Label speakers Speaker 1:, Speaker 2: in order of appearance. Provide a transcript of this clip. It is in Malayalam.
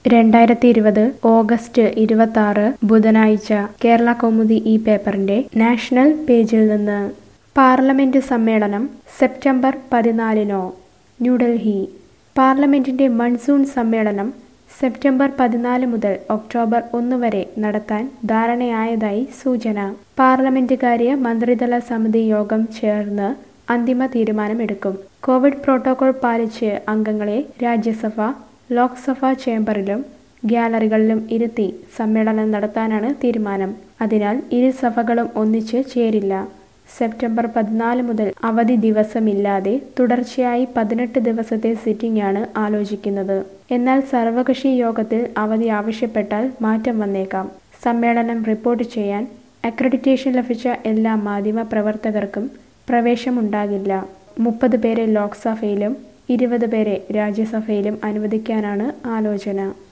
Speaker 1: രണ്ടായിരത്തി ഇരുപത് ഓഗസ്റ്റ് ഇരുപത്തി ആറ് ബുധനാഴ്ച കേരള കൗമുദി ഈ പേപ്പറിന്റെ നാഷണൽ പേജിൽ നിന്ന് പാർലമെന്റ് സമ്മേളനം സെപ്റ്റംബർ പതിനാലിനോ ന്യൂഡൽഹി പാർലമെന്റിന്റെ മൺസൂൺ സമ്മേളനം സെപ്റ്റംബർ പതിനാല് മുതൽ ഒക്ടോബർ ഒന്ന് വരെ നടത്താൻ ധാരണയായതായി സൂചന പാർലമെന്റുകാര്യ മന്ത്രിതല സമിതി യോഗം ചേർന്ന് അന്തിമ തീരുമാനമെടുക്കും കോവിഡ് പ്രോട്ടോകോൾ പാലിച്ച് അംഗങ്ങളെ രാജ്യസഭ ലോക്സഭാ ചേംബറിലും ഗ്യാലറികളിലും ഇരുത്തി സമ്മേളനം നടത്താനാണ് തീരുമാനം അതിനാൽ ഇരു സഭകളും ഒന്നിച്ച് ചേരില്ല സെപ്റ്റംബർ പതിനാല് മുതൽ അവധി ദിവസമില്ലാതെ തുടർച്ചയായി പതിനെട്ട് ദിവസത്തെ സിറ്റിംഗ് ആണ് ആലോചിക്കുന്നത് എന്നാൽ സർവകക്ഷി യോഗത്തിൽ അവധി ആവശ്യപ്പെട്ടാൽ മാറ്റം വന്നേക്കാം സമ്മേളനം റിപ്പോർട്ട് ചെയ്യാൻ അക്രഡിറ്റേഷൻ ലഭിച്ച എല്ലാ മാധ്യമ പ്രവർത്തകർക്കും പ്രവേശമുണ്ടാകില്ല മുപ്പത് പേരെ ലോക്സഭയിലും ഇരുപത് പേരെ രാജ്യസഭയിലും അനുവദിക്കാനാണ് ആലോചന